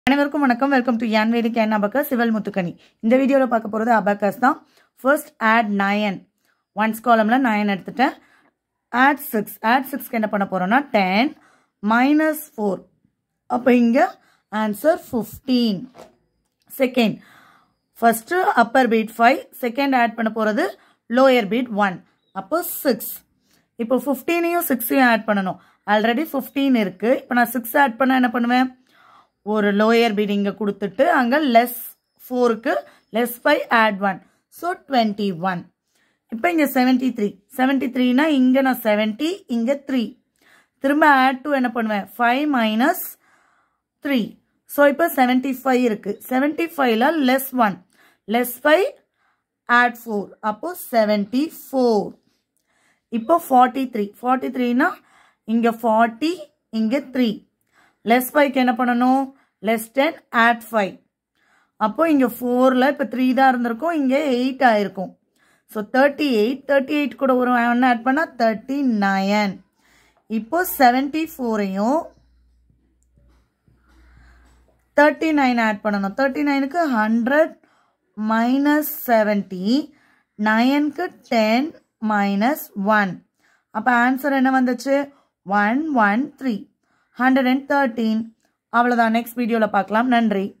அனைவருக்கும் வணக்கம் welcome to யான் வேதிக் என் அபக்கஸ் சிவல் முத்துக்கனி இந்த வீடியோவில் பார்க்க போகிறது அபக்கஸ் தான் ஃபர்ஸ்ட் ஆட் நயன் ஒன்ஸ் காலமில் நயன் எடுத்துட்டேன் ஆட் சிக்ஸ் ஆட் சிக்ஸ்க்கு என்ன பண்ண போகிறோம்னா டென் மைனஸ் ஃபோர் அப்போ இங்கே answer fifteen second first upper bead five second add பண்ண போகிறது லோயர் பீட் ஒன் அப்போ சிக்ஸ் இப்போ ஃபிஃப்டீனையும் சிக்ஸையும் ஆட் பண்ணணும் ஆல்ரெடி ஃபிஃப்டீன் இருக்குது இப்போ நான் சிக்ஸ் ஆட் பண்ணால் என்ன பண்ணுவேன் ஒரு லோயர் பீட் இங்கே கொடுத்துட்டு அங்கே லெஸ் ஃபோருக்கு less five add one so twenty one இப்போ இங்கே செவன்ட்டி த்ரீ செவன்ட்டி த்ரீனா இங்கே நான் செவன்ட்டி இங்கே த்ரீ திரும்ப ஆட் டூ என்ன பண்ணுவேன் ஃபைவ் மைனஸ் த்ரீ ஸோ இப்போ செவன்ட்டி ஃபைவ் இருக்குது செவன்ட்டி ஃபைவ்ல less one less five add four அப்போது செவன்ட்டி ஃபோர் இப்போ ஃபார்ட்டி த்ரீ ஃபார்ட்டி த்ரீனா இங்கே ஃபார்ட்டி இங்கே த்ரீ லெஸ் ஃபைவ்க்கு என்ன பண்ணணும் லெஸ் டென் ஆட் ஃபைவ் அப்போ இங்கே ஃபோரில் இப்போ த்ரீ தான் இருந்திருக்கும் இங்கே எயிட் ஆயிருக்கும் so thirty eight thirty eight கூட ஒரு ஒன்று ஆட் பண்ணால் தேர்ட்டி நயன் இப்போ செவன்ட்டி ஃபோரையும் தேர்ட்டி நைன் ஆட் பண்ணணும் தேர்ட்டி நைனுக்கு ஹண்ட்ரட் மைனஸ் செவன்ட்டி நயனுக்கு டென் மைனஸ் ஒன் அப்போ ஆன்சர் என்ன வந்துச்சு one one three hundred and thirteen அவ்வளோதான் நெக்ஸ்ட் வீடியோவில் பார்க்கலாம் நன்றி